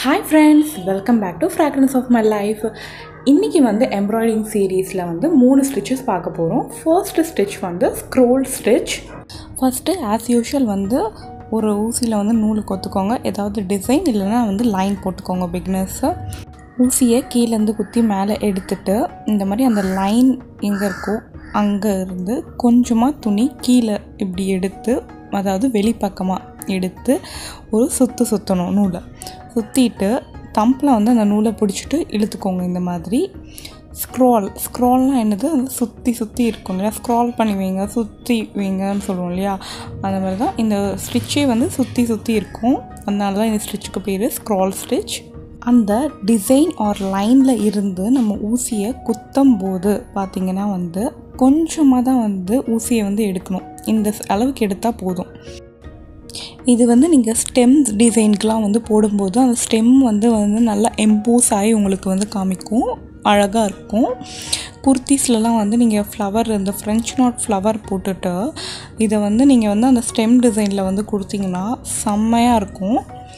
hi friends welcome back to fragrance of my life இன்றைக்கி வந்து embroidery சீரீஸில் வந்து மூணு ஸ்டிச்சஸ் பார்க்க போகிறோம் ஃபர்ஸ்ட் ஸ்டிச் வந்து scroll stitch first as usual வந்து ஒரு ஊசியில் வந்து நூல் கொத்துக்கோங்க ஏதாவது டிசைன் இல்லைன்னா வந்து லைன் போட்டுக்கோங்க பிக்னஸ்ஸு ஊசியை கீழேருந்து குத்தி மேலே எடுத்துட்டு இந்த மாதிரி அந்த லைன் எங்கே இருக்கோ அங்கே இருந்து கொஞ்சமாக துணி கீழே இப்படி எடுத்து அதாவது வெளிப்பக்கமாக எடுத்து ஒரு சுற்று சுற்றணும் நூலை சுற்றிட்டு தம்பில் வந்து அந்த நூலை பிடிச்சிட்டு இழுத்துக்கோங்க இந்த மாதிரி ஸ்க்ரால் ஸ்க்ரால்னால் என்னது அந்த சுற்றி சுற்றி இருக்கும் இல்லையா ஸ்க்ரால் பண்ணி வைங்க சுற்றி வைங்கன்னு சொல்லுவோம் இல்லையா அந்த மாதிரி தான் இந்த ஸ்டிச்சே வந்து சுற்றி சுற்றி இருக்கும் அதனால தான் இந்த ஸ்டிச்சுக்கு பேர் ஸ்க்ரால் ஸ்டிச் அந்த டிசைன் ஆர் லைனில் இருந்து நம்ம ஊசியை குத்தும் போது பார்த்திங்கன்னா வந்து கொஞ்சமாக தான் வந்து ஊசியை வந்து எடுக்கணும் இந்த அளவுக்கு எடுத்தால் போதும் இது வந்து நீங்கள் ஸ்டெம் டிசைனுக்கெலாம் வந்து போடும்போது அந்த ஸ்டெம் வந்து வந்து நல்லா எம்போஸ் ஆகி உங்களுக்கு வந்து காமிக்கும் அழகாக இருக்கும் குர்த்திஸ்லலாம் வந்து நீங்கள் ஃப்ளவர் இந்த ஃப்ரெஞ்ச் நாட் ஃப்ளவர் போட்டுட்டு இதை வந்து நீங்கள் வந்து அந்த ஸ்டெம் டிசைனில் வந்து கொடுத்தீங்கன்னா செம்மையாக இருக்கும்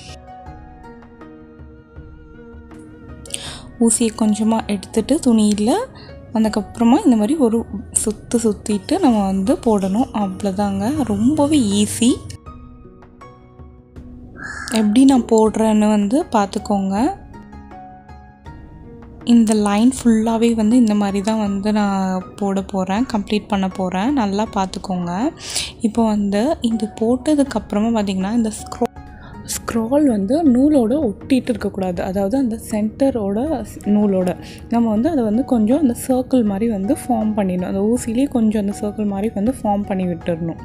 ஊசியை கொஞ்சமாக எடுத்துட்டு துணியில் அதுக்கப்புறமா இந்த மாதிரி ஒரு சுற்று சுற்றிட்டு நம்ம வந்து போடணும் அவ்வளோதாங்க ரொம்பவே ஈஸி எப்படி நான் போடுறேன்னு வந்து பார்த்துக்கோங்க இந்த லைன் ஃபுல்லாகவே வந்து இந்த மாதிரி தான் வந்து நான் போட போகிறேன் கம்ப்ளீட் பண்ண போகிறேன் நல்லா பார்த்துக்கோங்க இப்போ வந்து இது போட்டதுக்கப்புறமா பார்த்திங்கன்னா இந்த ஸ்க்ரோ ஸ்க்ரால் வந்து நூலோட ஒட்டிகிட்டு இருக்கக்கூடாது அதாவது அந்த சென்டரோட நூலோட நம்ம வந்து அதை வந்து கொஞ்சம் அந்த சர்க்கிள் மாதிரி வந்து ஃபார்ம் பண்ணிடணும் அந்த ஊசிலேயே கொஞ்சம் அந்த சர்க்கிள் மாதிரி வந்து ஃபார்ம் பண்ணி விட்டுடணும்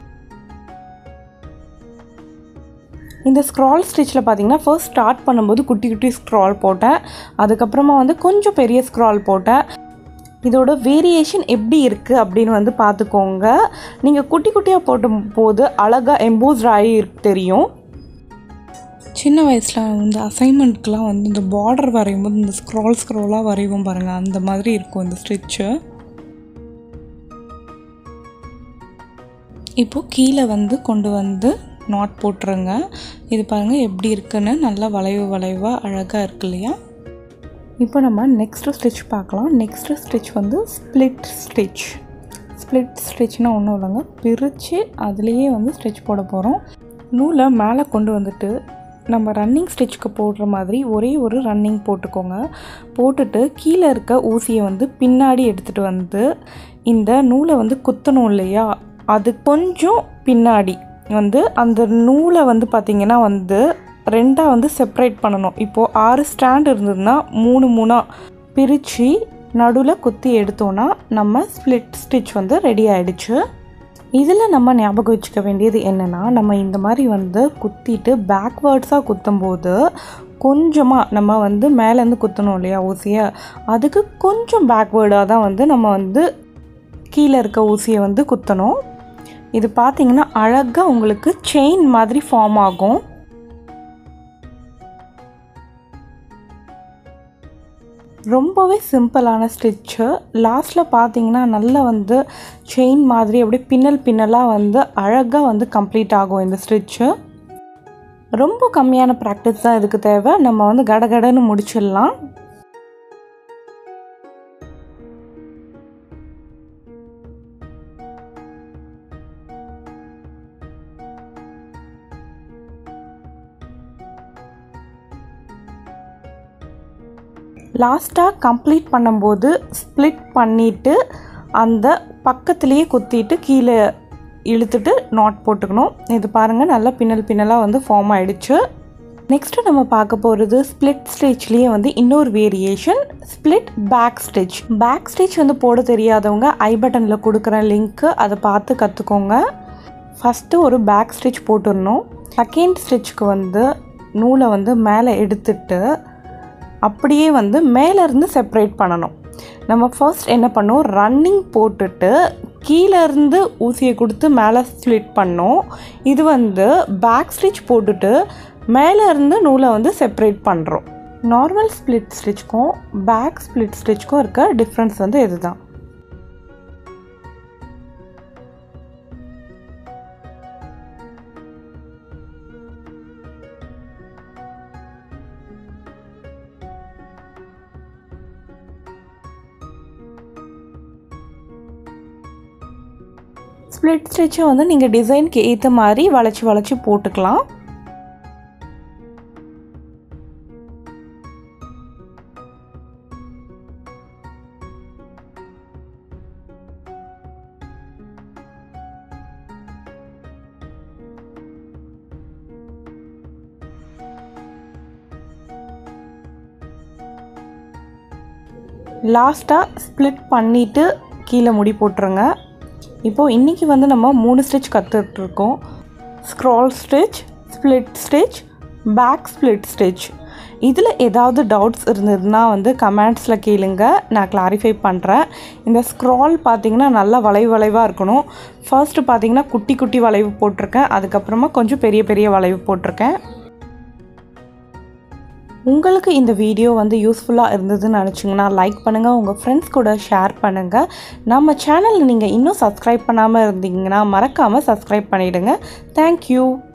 இந்த ஸ்க்ரால் ஸ்டிச்சில் பார்த்தீங்கன்னா ஃபர்ஸ்ட் ஸ்டார்ட் பண்ணும்போது குட்டி குட்டி ஸ்க்ரால் போட்டேன் அதுக்கப்புறமா வந்து கொஞ்சம் பெரிய ஸ்க்ரால் போட்டேன் இதோட வேரியேஷன் எப்படி இருக்குது அப்படின்னு வந்து பார்த்துக்கோங்க நீங்கள் குட்டி குட்டியாக போட்டும் போது அழகாக எம்போஸ்ட் ஆகி தெரியும் சின்ன வயசில் வந்து அசைன்மெண்ட்க்கெலாம் வந்து இந்த பார்டர் வரையும் போது இந்த ஸ்க்ரால் ஸ்க்ராலாக வரைவோம் பாருங்கள் அந்த மாதிரி இருக்கும் இந்த ஸ்டிச்சு இப்போது கீழே வந்து கொண்டு வந்து நாட் போட்டுருங்க இது பாருங்கள் எப்படி இருக்குன்னு நல்லா வளைவு வளைவாக அழகாக இருக்கு இல்லையா இப்போ நம்ம நெக்ஸ்ட்டு ஸ்டிச் பார்க்கலாம் நெக்ஸ்ட்டு ஸ்டிச் வந்து ஸ்ப்ளிட் ஸ்டிச் ஸ்ப்ளிட் ஸ்டிச்னால் ஒன்றும் இல்லைங்க பிரித்து அதுலேயே வந்து ஸ்டிச் போட போகிறோம் நூலை மேலே கொண்டு வந்துட்டு நம்ம ரன்னிங் ஸ்டிச்சுக்கு போடுற மாதிரி ஒரே ஒரு ரன்னிங் போட்டுக்கோங்க போட்டுட்டு கீழே இருக்க ஊசியை வந்து பின்னாடி எடுத்துகிட்டு வந்து இந்த நூலை வந்து குத்தணும் இல்லையா அது கொஞ்சம் பின்னாடி வந்து அந்த நூலை வந்து பார்த்திங்கன்னா வந்து ரெண்டாக வந்து செப்ரேட் பண்ணணும் இப்போது ஆறு ஸ்டாண்ட் இருந்ததுன்னா மூணு மூணாக பிரித்து நடுவில் குத்தி எடுத்தோன்னா நம்ம ஸ்ப்ளிட் ஸ்டிச் வந்து ரெடி ஆகிடுச்சு இதில் நம்ம ஞாபகம் வச்சுக்க வேண்டியது என்னென்னா நம்ம இந்த மாதிரி வந்து குத்திட்டு பேக்வேர்ட்ஸாக குத்தும்போது கொஞ்சமாக நம்ம வந்து மேலேருந்து குத்தணும் இல்லையா ஊசியை அதுக்கு கொஞ்சம் பேக்வேர்டாக தான் வந்து நம்ம வந்து கீழே இருக்க ஊசியை வந்து குத்தணும் இது பார்த்தீங்கன்னா அழகாக உங்களுக்கு செயின் மாதிரி ஃபார்ம் ஆகும் ரொம்பவே சிம்பிளான ஸ்டிச்சு லாஸ்ட்டில் பார்த்தீங்கன்னா நல்லா வந்து செயின் மாதிரி அப்படியே பின்னல் பின்னலாக வந்து அழகாக வந்து கம்ப்ளீட் ஆகும் இந்த ஸ்டிச்சு ரொம்ப கம்மியான ப்ராக்டிஸ் தான் இதுக்கு தேவை நம்ம வந்து கடகடன்னு முடிச்சிடலாம் லாஸ்ட்டாக கம்ப்ளீட் பண்ணும்போது ஸ்ப்ளிட் பண்ணிவிட்டு அந்த பக்கத்துலேயே குத்திட்டு கீழே இழுத்துட்டு நாட் போட்டுக்கணும் இது பாருங்கள் நல்லா பின்னல் பின்னலாக வந்து ஃபார்ம் ஆகிடுச்சு நெக்ஸ்ட்டு நம்ம பார்க்க போகிறது ஸ்ப்ளிட் ஸ்டிச்லேயே வந்து இன்னொரு variation split back stitch back stitch வந்து போட தெரியாதவங்க ஐ பட்டனில் கொடுக்குற லிங்க்கு அதை பார்த்து கற்றுக்கோங்க ஃபஸ்ட்டு ஒரு பேக் ஸ்டிச் போட்டுடணும் செகண்ட் ஸ்டிச்சுக்கு வந்து நூலை வந்து மேலே எடுத்துட்டு அப்படியே வந்து மேலேருந்து செப்ரேட் பண்ணணும் நம்ம ஃபர்ஸ்ட் என்ன பண்ணோம் ரன்னிங் போட்டுட்டு கீழேருந்து ஊசியை கொடுத்து மேலே ஸ்ப்ளிட் பண்ணோம் இது வந்து பேக் ஸ்டிச் போட்டுட்டு மேலே இருந்து நூலை வந்து செப்ரேட் பண்ணுறோம் நார்மல் ஸ்ப்ளிட் ஸ்டிச்சுக்கும் பேக் ஸ்ப்ளிட் ஸ்டிச்சுக்கும் இருக்க டிஃப்ரென்ஸ் வந்து இதுதான் ஸ்ப்ளிட் ஸ்டிச்சை வந்து நீங்கள் டிசைனுக்கு ஏற்ற மாதிரி வளைச்சி வளைச்சி போட்டுக்கலாம் லாஸ்ட்டாக ஸ்ப்ளிட் பண்ணிவிட்டு கீழே முடி போட்டுருங்க இப்போது இன்றைக்கி வந்து நம்ம மூணு ஸ்டிச் கற்றுட்ருக்கோம் scroll stitch split stitch back split stitch இதில் ஏதாவது டவுட்ஸ் இருந்ததுன்னா வந்து கமெண்ட்ஸில் கேளுங்க நான் கிளாரிஃபை பண்ணுறேன் இந்த ஸ்க்ரால் பார்த்தீங்கன்னா நல்லா வளைவு வளைவாக இருக்கணும் ஃபர்ஸ்ட்டு பார்த்தீங்கன்னா குட்டி குட்டி வளைவு போட்டிருக்கேன் அதுக்கப்புறமா கொஞ்சம் பெரிய பெரிய வளைவு போட்டிருக்கேன் உங்களுக்கு இந்த வீடியோ வந்து யூஸ்ஃபுல்லாக இருந்ததுன்னு நினச்சிங்கன்னா லைக் பண்ணுங்கள் உங்கள் ஃப்ரெண்ட்ஸ் கூட ஷேர் பண்ணுங்கள் நம்ம சேனலில் நீங்கள் இன்னும் சப்ஸ்கிரைப் பண்ணாமல் இருந்தீங்கன்னா மறக்காமல் சப்ஸ்கிரைப் பண்ணிவிடுங்க தேங்க்யூ